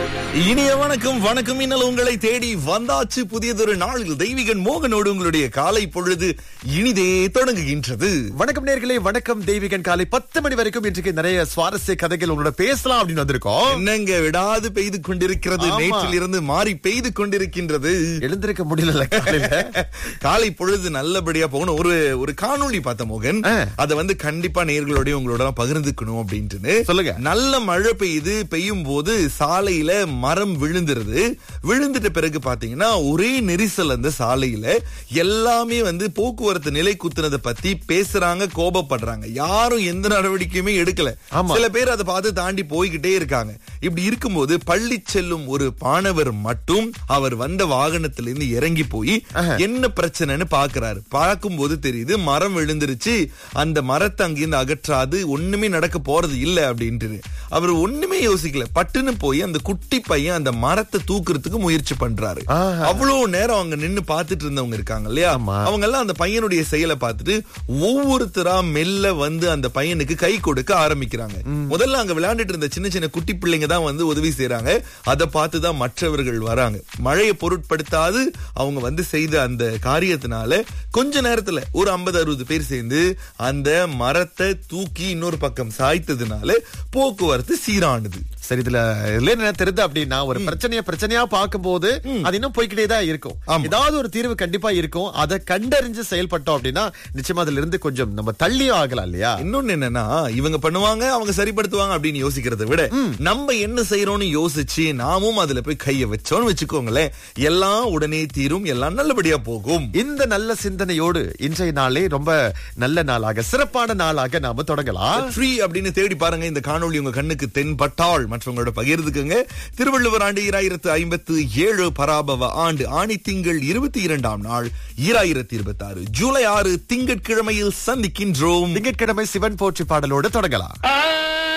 இனிய வணக்கம் வணக்கம் இன்னல் உங்களை தேடி வந்தாச்சு புதியதொரு நாளில் தெய்வீகன் மோகனோடு உங்களுடைய காலை பொழுது இனிதே தொடங்குகின்றது வணக்கம் நேர்களே வணக்கம் தெய்வீகன் காலை பத்து மணி வரைக்கும் இன்றைக்கு நிறைய சுவாரஸ்ய கதைகள் உங்களோட பேசலாம் அப்படின்னு வந்திருக்கோம் என்னங்க விடாது பெய்து கொண்டிருக்கிறது ஆமா. நேற்றிலிருந்து மாறி பெய்து கொண்டிருக்கின்றது எழுந்திருக்க முடியல காலையில காலை பொழுது நல்லபடியா போகணும் ஒரு ஒரு காணொளி பார்த்த மோகன் ஆ. அத வந்து கண்டிப்பா நேர்களோடய உங்களோட பகிர்ந்துக்கணும் அப்படின்ட்டு சொல்லுங்க. நல்ல மழை பெய்யுது பெய்யும் போது சாலையில மரம் விழுந்துருது விழுந்துட்ட பிறகு பாத்தீங்கன்னா ஒரே நெரிசல் அந்த சாலையில எல்லாமே வந்து போக்குவரத்து நிலை குத்துனதை பத்தி பேசுறாங்க கோபப்படுறாங்க யாரும் எந்த நடவடிக்கையுமே எடுக்கல ஆமா. சில பேர் அதை பார்த்து தாண்டி போய்கிட்டே இருக்காங்க இப்படி இருக்கும்போது பள்ளி செல்லும் ஒரு மாணவர் மட்டும் அவர் வந்த வாகனத்திலிருந்து இறங்கி போய் என்ன பிரச்சனைன்னு பாக்குறாரு பார்க்கும்போது தெரியுது மரம் விழுந்துருச்சு அந்த மரத்தை அங்கிருந்து அகற்றாது ஒண்ணுமே நடக்க போறது இல்ல அப்படின்ட்டு அவர் ஒண்ணுமே யோசிக்கல பட்டுன்னு போய் அந்த குட்டி பையன் அந்த மரத்தை தூக்குறதுக்கு முயற்சி பண்றாரு ஆஹா. அவ்வளவு நேரம் அவங்க நின்னு பார்த்துட்டு இருந்தவங்க இருக்காங்க இல்லையா ஆமா. அவங்க எல்லாம் அந்த பையனுடைய செயலை பார்த்துட்டு ஒவ்வொருத்தரா மெல்ல வந்து அந்த பையனுக்கு கை கொடுக்க ஆரம்பிக்கிறாங்க முதல்ல அங்க விளையாண்டுட்டு இருந்த சின்ன சின்ன குட்டி பிள்ளைங்க தான் வந்து உதவி செய்றாங்க அதை பார்த்து தான் மற்றவர்கள் வராங்க மழையை பொருட்படுத்தாது அவங்க வந்து செய்த அந்த காரியத்தினால கொஞ்ச நேரத்துல ஒரு 50 அறுபது பேர் சேர்ந்து அந்த மரத்தை தூக்கி இன்னொரு பக்கம் சாய்த்ததுனால போக்குவரத்து சீரானது சரி இதுல இதுல என்ன தெரியுது அப்படின்னா ஒரு பிரச்சனைய பிரச்சனையா பார்க்கும்போது அது இன்னும் போய்க்கிட்டே தான் இருக்கும் ஆமா. ஏதாவது ஒரு தீர்வு கண்டிப்பா இருக்கும் அதை கண்டறிஞ்சு செயல்பட்டோம் அப்படின்னா நிச்சயமா அதுல இருந்து கொஞ்சம் நம்ம தள்ளியும் ஆகலாம் இல்லையா இன்னொன்னு என்னன்னா இவங்க பண்ணுவாங்க அவங்க சரிப்படுத்துவாங்க அப்படின்னு யோசிக்கிறதை விட நம்ம என்ன செய்யறோம்னு யோசிச்சு நாமும் அதுல போய் கைய வச்சோம்னு வச்சுக்கோங்களேன் எல்லாம் உடனே தீரும் எல்லாம் நல்லபடியா போகும் இந்த நல்ல சிந்தனையோடு இன்றைய நாளே ரொம்ப நல்ல நாளாக சிறப்பான நாளாக நாம தொடங்கலாம் ஃப்ரீ அப்படின்னு தேடி பாருங்க இந்த காணொளி உங்க கண்ணுக்கு தென்பட்டாள் மற்றவங்களோட பகிர்ந்துக்குங்க திருவள்ளுவர் ஆண்டு இராயிரத்து ஐம்பத்து ஏழு பராபவ ஆண்டு ஆணி திங்கள் இருபத்தி இரண்டாம் நாள் ஈராயிரத்தி இருபத்தி ஆறு ஜூலை ஆறு திங்கட்கிழமையில் சந்திக்கின்றோம் திங்கட்கிழமை சிவன் போற்றி பாடலோடு தொடங்கலாம் ஆ